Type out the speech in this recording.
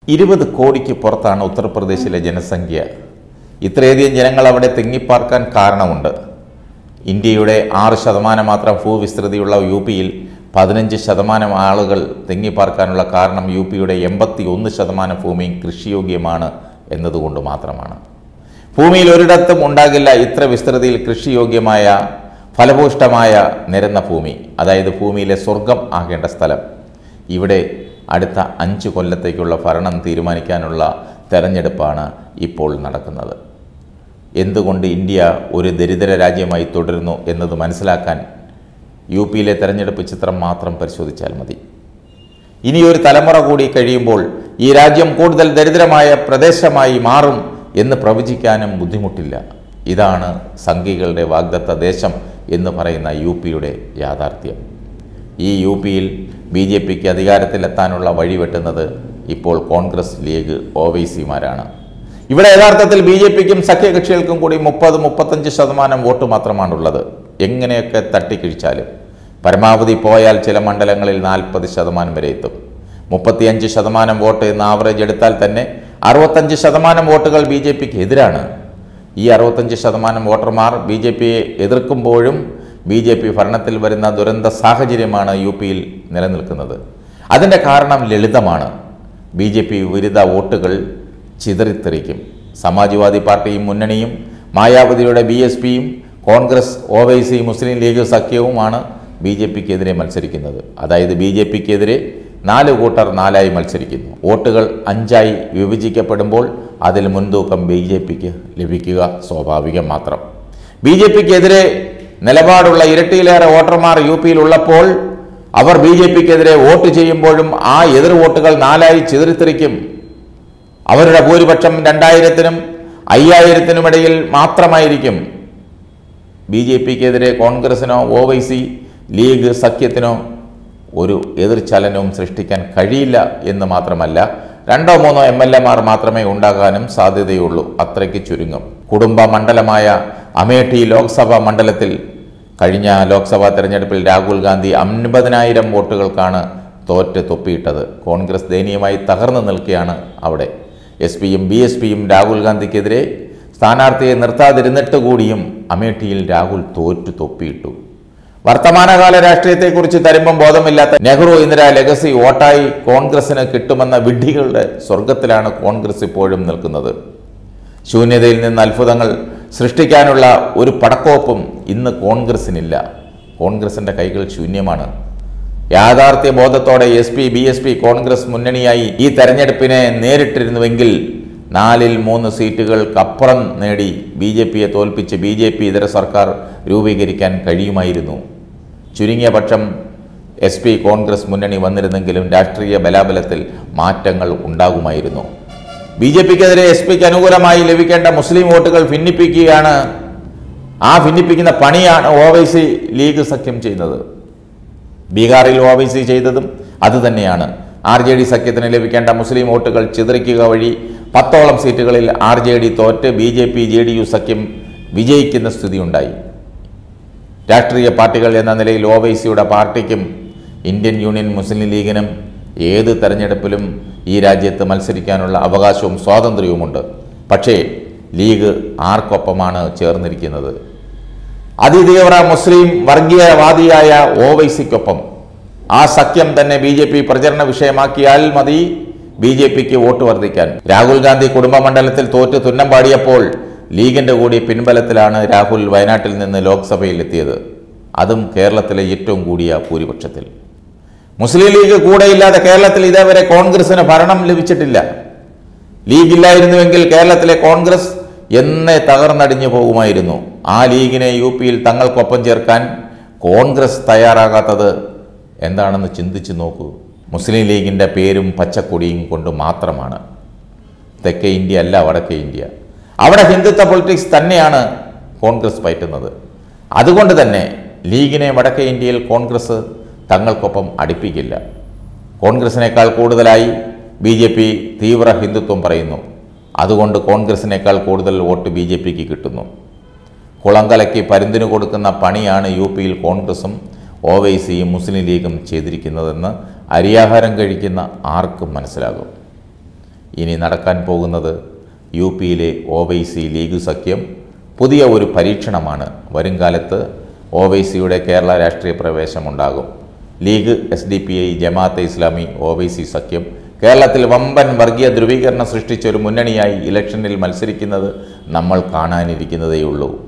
ഇരുപത് കോടിക്ക് പുറത്താണ് ഉത്തർപ്രദേശിലെ ജനസംഖ്യ ഇത്രയധികം ജനങ്ങൾ അവിടെ തിങ്ങിപ്പാർക്കാൻ കാരണമുണ്ട് ഇന്ത്യയുടെ ആറ് ശതമാനം മാത്രം ഭൂവിസ്തൃതിയുള്ള യു പിയിൽ പതിനഞ്ച് ശതമാനം ആളുകൾ തിങ്ങിപ്പാർക്കാനുള്ള കാരണം യു പിയുടെ എൺപത്തി ഒന്ന് ശതമാനം ഭൂമിയും കൃഷിയോഗ്യമാണ് എന്നതുകൊണ്ട് മാത്രമാണ് ഭൂമിയിൽ ഒരിടത്തും ഉണ്ടാകില്ല ഇത്ര വിസ്തൃതിയിൽ കൃഷിയോഗ്യമായ ഫലഭൂഷ്ടമായ നിരന്ന ഭൂമി അതായത് ഭൂമിയിലെ സ്വർഗം ആകേണ്ട സ്ഥലം ഇവിടെ അടുത്ത അഞ്ച് കൊല്ലത്തേക്കുള്ള ഭരണം തീരുമാനിക്കാനുള്ള തെരഞ്ഞെടുപ്പാണ് ഇപ്പോൾ നടക്കുന്നത് എന്തുകൊണ്ട് ഇന്ത്യ ഒരു ദരിദ്ര രാജ്യമായി തുടരുന്നു എന്നത് മനസ്സിലാക്കാൻ യു പിയിലെ തെരഞ്ഞെടുപ്പ് ചിത്രം മാത്രം പരിശോധിച്ചാൽ മതി ഇനി ഒരു തലമുറ കൂടി കഴിയുമ്പോൾ ഈ രാജ്യം കൂടുതൽ ദരിദ്രമായ പ്രദേശമായി മാറും എന്ന് പ്രവചിക്കാനും ബുദ്ധിമുട്ടില്ല ഇതാണ് സംഘികളുടെ വാഗ്ദത്ത ദേശം എന്ന് പറയുന്ന യു പിയുടെ യാഥാർത്ഥ്യം ഈ യു പിയിൽ ബി ജെ പിക്ക് അധികാരത്തിലെത്താനുള്ള വഴിവെട്ടുന്നത് ഇപ്പോൾ കോൺഗ്രസ് ലീഗ് ഒ വൈ സിമാരാണ് ഇവിടെ യഥാർത്ഥത്തിൽ ബി ജെ പിക്കും സഖ്യകക്ഷികൾക്കും കൂടി മുപ്പത് മുപ്പത്തഞ്ച് ശതമാനം വോട്ട് മാത്രമാണുള്ളത് എങ്ങനെയൊക്കെ തട്ടിക്കിഴിച്ചാലും പരമാവധി പോയാൽ ചില മണ്ഡലങ്ങളിൽ നാൽപ്പത് ശതമാനം വരെ എത്തും മുപ്പത്തിയഞ്ച് ശതമാനം വോട്ട് എന്ന് ആവറേജ് എടുത്താൽ തന്നെ അറുപത്തഞ്ച് ശതമാനം വോട്ടുകൾ ബി ജെ പിക്ക് എതിരാണ് ഈ അറുപത്തഞ്ച് ശതമാനം വോട്ടർമാർ ബി ജെ പിയെ എതിർക്കുമ്പോഴും ബി ജെ പി ഭരണത്തിൽ വരുന്ന ദുരന്ത സാഹചര്യമാണ് യു പിയിൽ നിലനിൽക്കുന്നത് അതിൻ്റെ കാരണം ലളിതമാണ് ബി ജെ പി വിരുദ്ധ വോട്ടുകൾ ചിതറിത്തെറിക്കും സമാജ്വാദി പാർട്ടിയും മുന്നണിയും മായാവതിയുടെ ബി എസ് പിയും Congress O Y C Muslim League സഖ്യവുമാണ് ബി ജെ പിക്കെതിരെ മത്സരിക്കുന്നത് അതായത് ബി ജെ പിക്കെതിരെ നാല് കൂട്ടർ നാലായി മത്സരിക്കുന്നു വോട്ടുകൾ അഞ്ചായി വിഭജിക്കപ്പെടുമ്പോൾ അതിൽ മുൻതൂക്കം ബി ജെ പിക്ക് ലഭിക്കുക സ്വാഭാവികം മാത്രം ബി ജെ പിക്കെതിരെ നിലപാടുള്ള ഇരട്ടിയിലേറെ വോട്ടർമാർ യു പിയിൽ ഉള്ളപ്പോൾ അവർ ബി ജെ പിക്കെതിരെ വോട്ട് ചെയ്യുമ്പോഴും ആ എതിർ വോട്ടുകൾ നാലായി ചിതറിത്തെറിക്കും അവരുടെ ഭൂരിപക്ഷം രണ്ടായിരത്തിനും അയ്യായിരത്തിനും ഇടയിൽ മാത്രമായിരിക്കും ബി ജെ പിക്കെതിരെ കോൺഗ്രസിനോ ഒ വൈ സി ലീഗ് സഖ്യത്തിനോ ഒരു എതിർചലനവും സൃഷ്ടിക്കാൻ കഴിയില്ല എന്ന് മാത്രമല്ല രണ്ടോ മൂന്നോ എം എൽ എമാർ മാത്രമേ ഉണ്ടാകാനും സാധ്യതയുള്ളൂ അത്രയ്ക്ക് ചുരുങ്ങും കുടുംബ മണ്ഡലമായ അമേഠി ലോക്സഭാ മണ്ഡലത്തിൽ കഴിഞ്ഞ ലോക്സഭാ തെരഞ്ഞെടുപ്പിൽ രാഹുൽ ഗാന്ധി അൻപതിനായിരം വോട്ടുകൾക്കാണ് തോറ്റ് തൊപ്പിയിട്ടത് കോൺഗ്രസ് ദയനീയമായി തകർന്നു നിൽക്കുകയാണ് അവിടെ എസ് പിയും ബി എസ് പിയും രാഹുൽ ഗാന്ധിക്കെതിരെ സ്ഥാനാർത്ഥിയെ നിർത്താതിരുന്നിട്ട് കൂടിയും അമേഠിയിൽ രാഹുൽ തോറ്റു തൊപ്പിയിട്ടു വർത്തമാനകാല രാഷ്ട്രീയത്തെക്കുറിച്ച് തരുമ്പം ബോധമില്ലാത്ത നെഹ്റു ഇന്ദിര ലെഗസി വോട്ടായി കോൺഗ്രസിന് കിട്ടുമെന്ന വിഡ്ഢികളുടെ സ്വർഗത്തിലാണ് കോൺഗ്രസ് ഇപ്പോഴും നിൽക്കുന്നത് ശൂന്യതയിൽ നിന്ന് അത്ഭുതങ്ങൾ സൃഷ്ടിക്കാനുള്ള ഒരു പടക്കോപ്പും ഇന്ന് കോൺഗ്രസിനില്ല കോൺഗ്രസിൻ്റെ കൈകൾ ശൂന്യമാണ് യാഥാർത്ഥ്യ ബോധത്തോടെ S P B S P Congress മുന്നണിയായി ഈ തെരഞ്ഞെടുപ്പിനെ നേരിട്ടിരുന്നുവെങ്കിൽ നാലിൽ മൂന്ന് സീറ്റുകൾക്കപ്പുറം നേടി ബി ജെ പിയെ തോൽപ്പിച്ച് ബി ജെ പി ഇതര സർക്കാർ രൂപീകരിക്കാൻ കഴിയുമായിരുന്നു ചുരുങ്ങിയ പക്ഷം എസ് പി കോൺഗ്രസ് മുന്നണി വന്നിരുന്നെങ്കിലും രാഷ്ട്രീയ ബലാബലത്തിൽ മാറ്റങ്ങൾ ഉണ്ടാകുമായിരുന്നു ബി ജെ പിക്കെതിരെ എസ് പിക്ക് അനുകൂലമായി ലഭിക്കേണ്ട മുസ്ലിം വോട്ടുകൾ ഭിന്നിപ്പിക്കുകയാണ് ആ ഭിന്നിപ്പിക്കുന്ന പണിയാണ് ഒ വൈ സി ലീഗ് സഖ്യം ചെയ്യുന്നത് ബീഹാറിൽ ഒ വൈ സി ചെയ്തതും അതുതന്നെയാണ് ആർ ജെ ഡി സഖ്യത്തിന് ലഭിക്കേണ്ട മുസ്ലിം വോട്ടുകൾ ചിതറിക്കുക വഴി പത്തോളം സീറ്റുകളിൽ ആർ ജെ ഡി തോറ്റ് B J P J D U സഖ്യം വിജയിക്കുന്ന സ്ഥിതിയുണ്ടായി രാഷ്ട്രീയ പാർട്ടികൾ എന്ന നിലയിൽ ഒ വൈ സിയുടെ പാർട്ടിക്കും ഇന്ത്യൻ യൂണിയൻ മുസ്ലിം ലീഗിനും ഏത് തെരഞ്ഞെടുപ്പിലും ഈ രാജ്യത്ത് മത്സരിക്കാനുള്ള അവകാശവും സ്വാതന്ത്ര്യവുമുണ്ട് പക്ഷേ ലീഗ് ആർക്കൊപ്പമാണ് ചേർന്നിരിക്കുന്നത് അതിതീവ്ര മുസ്ലിം വർഗീയവാദിയായ ഒ വൈ സിക്കൊപ്പം ആ സഖ്യം തന്നെ ബി ജെ പി പ്രചരണ വിഷയമാക്കിയാൽ മതി ബി ജെ പിക്ക് വോട്ട് വർദ്ധിക്കാൻ രാഹുൽ ഗാന്ധി കുടുംബ മണ്ഡലത്തിൽ തോറ്റ് തുന്നം പാടിയപ്പോൾ ലീഗിന്റെ കൂടി പിൻബലത്തിലാണ് രാഹുൽ വയനാട്ടിൽ നിന്ന് ലോക്സഭയിൽ എത്തിയത് അതും കേരളത്തിലെ ഏറ്റവും കൂടിയ ഭൂരിപക്ഷത്തിൽ മുസ്ലിം ലീഗ് കൂടെയില്ലാതെ കേരളത്തിൽ ഇതേവരെ കോൺഗ്രസിന് ഭരണം ലഭിച്ചിട്ടില്ല ലീഗ് ഇല്ലായിരുന്നുവെങ്കിൽ കേരളത്തിലെ കോൺഗ്രസ് എന്നേ തകർന്നടിഞ്ഞു പോകുമായിരുന്നു ആ ലീഗിനെ യു പിയിൽ തങ്ങൾക്കൊപ്പം ചേർക്കാൻ കോൺഗ്രസ് തയ്യാറാകാത്തത് എന്താണെന്ന് ചിന്തിച്ചു നോക്കൂ മുസ്ലിം ലീഗിൻ്റെ പേരും പച്ചക്കൊടിയും കൊണ്ട് മാത്രമാണ് തെക്കേ ഇന്ത്യ അല്ല വടക്കേ ഇന്ത്യ അവിടെ ഹിന്ദുത്വ പൊളിറ്റിക്സ് തന്നെയാണ് കോൺഗ്രസ് പയറ്റുന്നത് അതുകൊണ്ട് തന്നെ ലീഗിനെ വടക്കേ ഇന്ത്യയിൽ കോൺഗ്രസ് തങ്ങൾക്കൊപ്പം അടുപ്പിക്കില്ല കോൺഗ്രസിനേക്കാൾ കൂടുതലായി ബി ജെ പി തീവ്ര ഹിന്ദുത്വം പറയുന്നു അതുകൊണ്ട് കോൺഗ്രസിനേക്കാൾ കൂടുതൽ വോട്ട് ബി ജെ പിക്ക് കിട്ടുന്നു കുളങ്കലയ്ക്ക് പരുന്തിന് കൊടുക്കുന്ന പണിയാണ് യു പിയിൽ കോൺഗ്രസും ഒ വൈ സിയും മുസ്ലിം ലീഗും ചെയ്തിരിക്കുന്നതെന്ന് അരിയാഹാരം കഴിക്കുന്ന ആർക്കും മനസ്സിലാകും ഇനി നടക്കാൻ പോകുന്നത് യു പിയിലെ ഒവൈസി ലീഗ് സഖ്യം പുതിയ ഒരു പരീക്ഷണമാണ് വരുംകാലത്ത് ഒവൈസിയുടെ കേരള രാഷ്ട്രീയ പ്രവേശമുണ്ടാകും League S D P I Jamaat-e-Islami Owaisi സഖ്യം കേരളത്തിൽ വമ്പൻ വർഗീയ ധ്രുവീകരണം സൃഷ്ടിച്ച ഒരു മുന്നണിയായി ഇലക്ഷനിൽ മത്സരിക്കുന്നത് നമ്മൾ കാണാനിരിക്കുന്നതേയുള്ളൂ